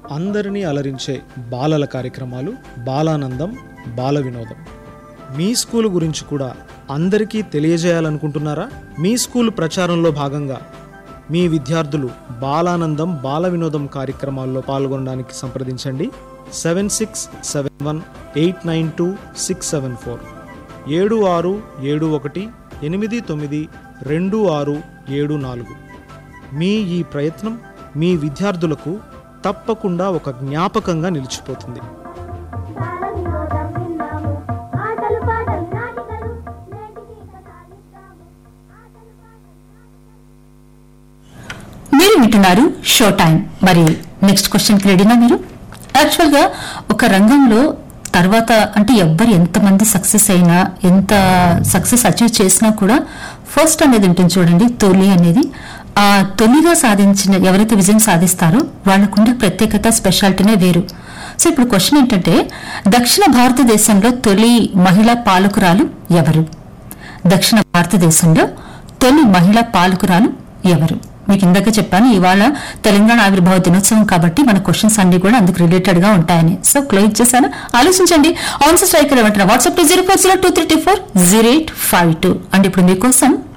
అందరినీ అలరించే బాలల కార్యక్రమాలు బాలానందం బాల వినోదం మీ స్కూల్ గురించి కూడా అందరికీ తెలియజేయాలనుకుంటున్నారా మీ స్కూల్ ప్రచారంలో భాగంగా మీ విద్యార్థులు బాలానందం బాల వినోదం కార్యక్రమాల్లో పాల్గొనడానికి సంప్రదించండి seven six seven one eight nine two six seven four ఏడు ఆరు ఏడు ఒకటి ఎనిమిది తొమ్మిది రెండు ఆరు ఏడు నాలుగు మీ ఈ ప్రయత్నం మీ విద్యార్థులకు తప్పకుండా ఒక జ్ఞాపకంగా నిలిచిపోతుంది బాల వినోదం విన్నాము ఆటలు పాటలు నాటికలు నేటికి కథ ఆటలు పాటలు మీరు వింటున్నారు షో టైం మరి నెక్స్ట్ క్వశ్చన్ కి రెడీనా మీరు యాక్చువల్ గా ఒక రంగంలో తర్వాత అంటే ఎవ్వరు ఎంతమంది సక్సెస్ అయినా ఎంత సక్సెస్ అచీవ్ చేసినా కూడా ఫస్ట్ అనేది ఉంటుంది చూడండి తొలి అనేది ఆ తొలిగా సాధించిన ఎవరైతే విజయం సాధిస్తారో వాళ్ళకుండే ప్రత్యేకత స్పెషాలిటీనే వేరు సో ఇప్పుడు క్వశ్చన్ ఏంటంటే దక్షిణ భారతదేశంలో తొలి మహిళా పాలకురాలు ఎవరు దక్షిణ భారతదేశంలో తొలి మహిళా పాలకురాలు ఎవరు మీకు ఇందాక చెప్పాను ఇవాళ తెలంగాణ ఆవిర్భావ దినోత్సవం కాబట్టి మన క్వశ్చన్స్ అన్ని కూడా అందుకు రిలేటెడ్ గా ఉంటాయని సో క్లోజ్ చేశాను ఆలోచించండి ఆన్సర్ స్ట్రైకర్ ఏమంటారు WhatsApp two zero four zero two three two four zero eight five two and ఇప్పుడు మీకోసం